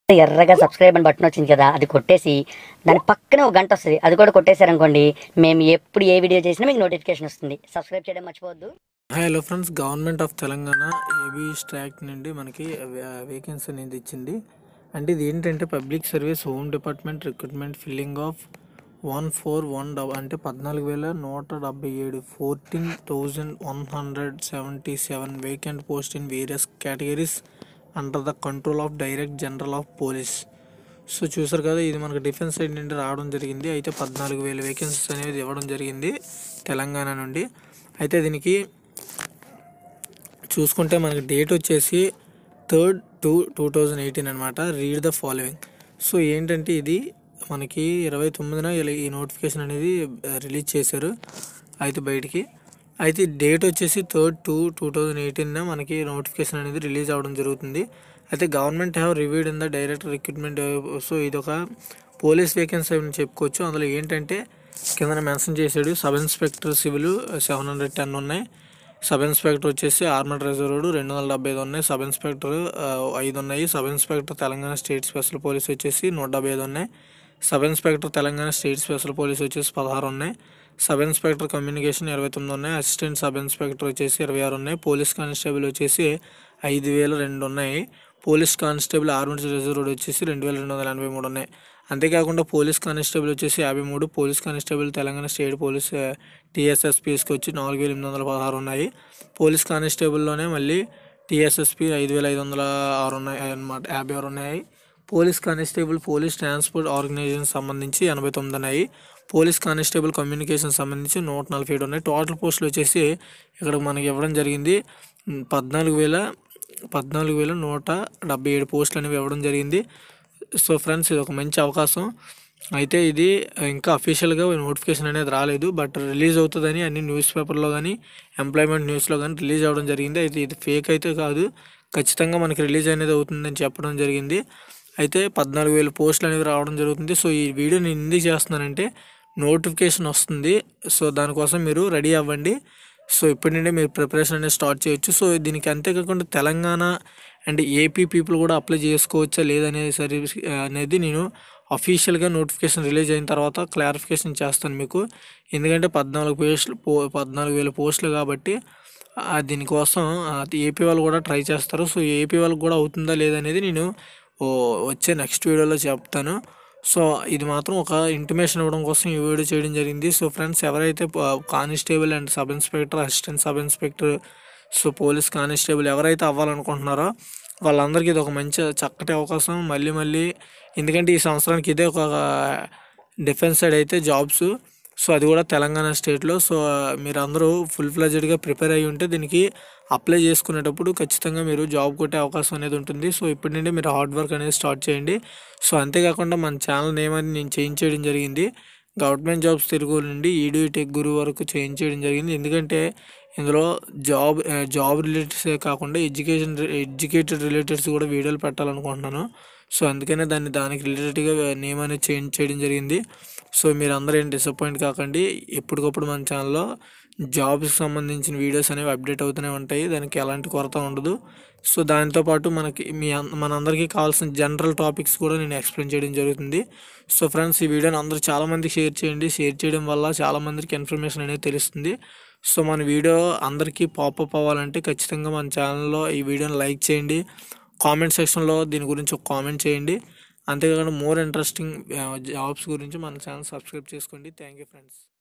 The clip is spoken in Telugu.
ఎర్రగా సబ్స్క్రైబ్ అని బటన్ వచ్చింది కదా అది కొట్టేసి దాని పక్కనే ఒక గంట వస్తుంది అది కూడా కొట్టేశారనుకోండి మేము ఎప్పుడు ఏ వీడియో చేసినా మీకు నోటిఫికేషన్ వస్తుంది సబ్స్క్రైబ్ చేయడం మర్చిపోవద్దు hello friends government of Telangana ఏబీ స్ట్రాక్ నుండి మనకి వేకెన్సీ అనేది ఇచ్చింది అంటే ఇది ఏంటంటే public service home department recruitment filling of one four one డబ్ అంటే పద్నాలుగు వేల నూట డెబ్బై ఏడు fourteen thousand one hundred seventy seven vacant post in various categories under the control of direct general of police so చూసారు కదా ఇది మనకు డిఫెన్స్ సైడ్ నుండి రావడం జరిగింది అయితే పద్నాలుగు వేల వేకెన్సీస్ అనేది ఇవ్వడం జరిగింది తెలంగాణ నుండి అయితే దీనికి చూసుకుంటే మనకి డేట్ వచ్చేసి third two two thousand eighteen అనమాట రీడ్ ద ఫాలోయింగ్ సో ఏంటంటే ఇది మనకి ఇరవై తొమ్మిదిన ఇలా ఈ నోటిఫికేషన్ అనేది రిలీజ్ చేశారు అయితే బయటికి అయితే డేట్ వచ్చేసి థర్డ్ టూ టూ థౌజండ్ ఎయిటీన్న మనకి నోటిఫికేషన్ అనేది రిలీజ్ అవ్వడం జరుగుతుంది అయితే government have reviewed in the direct recruitment so ఇది ఒక పోలీస్ వేకెన్సీ అని చెప్పుకోవచ్చు అందులో ఏంటంటే కింద మెన్షన్ చేశాడు sub inspector civil seven hundred ten ఉన్నాయి సబ్ ఇన్స్పెక్టర్ వచ్చేసి ఆర్మడ్ రిజర్వ్డ్ రెండు వందల డెబ్బై ఐదు ఉన్నాయి సబ్ ఇన్స్పెక్టర్ ఆ, ఐదు ఉన్నాయి sub inspector Telangana state special police వచ్చేసి నూట డెబ్బై ఐదు ఉన్నాయి sub inspector Telangana state special police వచ్చేసి పదహారు ఉన్నాయి సబ్ ఇన్స్పెక్టర్ కమ్యూనికేషన్ ఇరవై తొమ్మిది ఉన్నాయి అసిస్టెంట్ సబ్ ఇన్స్పెక్టర్ వచ్చేసి ఇరవై ఆరు ఉన్నాయి పోలీస్ కానిస్టేబుల్ వచ్చేసి ఐదు వేల రెండు ఉన్నాయి పోలీస్ కానిస్టేబుల్ ఆర్మడ్ రిజర్వ్డ్ వచ్చేసి రెండు వేల రెండు వందల ఎనభై మూడు ఉన్నాయి అంతేకాకుండా పోలీస్ కానిస్టేబుల్ వచ్చేసి యాభై మూడు police constable Telangana state police టీఎస్ఎస్పీస్కి వచ్చి నాలుగు వేల ఎనిమిది వందల పదహారు ఉన్నాయి పోలీస్ కానిస్టేబుల్లోనే మళ్ళీ టీఎస్ఎస్పీ ఐదు వేల ఐదు వందల ఆరు ఉన్నాయి అన్నమాట యాభై ఆరు ఉన్నాయి police constable police transport organisation సంబంధించి ఎనభై తొమ్మిది ఉన్నాయి పోలీస్ కానిస్టేబుల్ కమ్యూనికేషన్ సంబంధించి నూట నలభై ఏడు ఉన్నాయి టోటల్ పోస్టులు వచ్చేసి ఇక్కడ మనకి ఇవ్వడం జరిగింది ఉమ్, పద్నాలుగు వేల పద్నాలుగు వేల నూట డెబ్బై ఏడు పోస్టులు అనేవి ఇవ్వడం జరిగింది సో ఫ్రెండ్స్ ఇది ఒక మంచి అవకాశం అయితే ఇది ఇంకా అఫీషియల్గా నోటిఫికేషన్ అనేది రాలేదు బట్ రిలీజ్ అవుతుందని అన్ని న్యూస్ పేపర్లో కానీ ఎంప్లాయ్మెంట్ న్యూస్లో కానీ రిలీజ్ అవ్వడం జరిగింది అయితే ఇది ఫేక్ అయితే కాదు ఖచ్చితంగా మనకి రిలీజ్ అనేది అవుతుందని చెప్పడం జరిగింది అయితే పద్నాలుగు వేల పోస్టులు అనేవి రావడం జరుగుతుంది సో ఈ వీడియో నేను ఎందుకు చేస్తున్నానంటే నోటిఫికేషన్ వస్తుంది సో దానికోసం మీరు రెడీ అవ్వండి సో ఇప్పటి నుండి మీరు ప్రిపరేషన్ అనేది స్టార్ట్ చేయొచ్చు సో దీనికి అంతేకాకుండా తెలంగాణ అండ్ ఏపీ పీపుల్ కూడా అప్లై చేసుకోవచ్చా లేదనేది సరి అనేది నేను అఫీషియల్గా నోటిఫికేషన్ రిలీజ్ అయిన తర్వాత క్లారిఫికేషన్ చేస్తాను మీకు ఎందుకంటే పద్నాలుగు పోస్టులు పో పద్నాలుగు వేల పోస్టులు కాబట్టి ఆ, దీనికోసం ఆ, ఏపీ వాళ్ళు కూడా ట్రై చేస్తారు సో ఏపీ వాళ్ళకి కూడా అవుతుందా లేదనేది నేను ఓ వచ్చే నెక్స్ట్ వీడియోలో చెప్తాను సో ఇది మాత్రం ఒక ఇంటిమేషన్ ఇవ్వడం కోసం ఈ వీడియో చేయడం జరిగింది సో ఫ్రెండ్స్ ఎవరైతే constable and sub inspector assistant sub inspector so police constable ఎవరైతే అవ్వాలనుకుంటున్నారో వాళ్ళందరికీ ఇది ఒక మంచి చక్కటి అవకాశం మళ్ళీ మళ్ళీ ఎందుకంటే ఈ సంవత్సరానికి ఇదే ఒక డిఫెన్స్ సైడ్ అయితే జాబ్స్ సో అది కూడా తెలంగాణ స్టేట్లో సో మీరు అందరూ ఫుల్ ఫ్లెజ్డ్గా ప్రిపేర్ అయ్యి ఉంటే దీనికి అప్లై చేసుకునేటప్పుడు ఖచ్చితంగా మీరు జాబ్ కొట్టే అవకాశం అనేది ఉంటుంది సో ఇప్పటి నుండి మీరు హార్డ్ వర్క్ అనేది స్టార్ట్ చేయండి సో అంతేకాకుండా మన ఛానల్ నేమ్ అని నేను చేంజ్ చేయడం జరిగింది గవర్నమెంట్ జాబ్స్ తెలుగు నుండి ఈడీ టెక్ గురు వరకు చేంజ్ చేయడం జరిగింది ఎందుకంటే ఇందులో జాబ్ ఆ, జాబ్ రిలేటెడ్సే కాకుండా ఎడ్యుకేషన్ ఎడ్యుకేటెడ్ రిలేటెడ్స్ కూడా వీడియోలు పెట్టాలనుకుంటున్నాను సో అందుకనే దాన్ని దానికి రిలేటెడ్గా నేమ్ అనేది చేంజ్ చేయడం జరిగింది సో మీరు అందరూ ఏం డిసప్పాయింట్ కాకండి ఎప్పటికప్పుడు మన ఛానల్లో జాబ్స్కి సంబంధించిన వీడియోస్ అనేవి అప్డేట్ అవుతూనే ఉంటాయి దానికి ఎలాంటి కొరత ఉండదు సో దాంతోపాటు మనకి మీ అన్- మనందరికీ కావాల్సిన జనరల్ టాపిక్స్ కూడా నేను ఎక్స్ప్లెయిన్ చేయడం జరుగుతుంది సో ఫ్రెండ్స్ ఈ వీడియోని అందరూ చాలామందికి షేర్ చేయండి షేర్ చేయడం వల్ల చాలామందికి ఇన్ఫర్మేషన్ అనేది తెలుస్తుంది సో మన వీడియో అందరికీ పాపప్ అవ్వాలంటే ఖచ్చితంగా మన ఛానల్లో ఈ వీడియోని లైక్ చేయండి కామెంట్ సెక్షన్లో దీని గురించి ఒక కామెంట్ చేయండి అంతేకాకుండా మోర్ ఇంట్రెస్టింగ్ జాబ్స్ గురించి మన ఛానల్ సబ్స్క్రైబ్ చేసుకోండి థ్యాంక్ యూ ఫ్రెండ్స్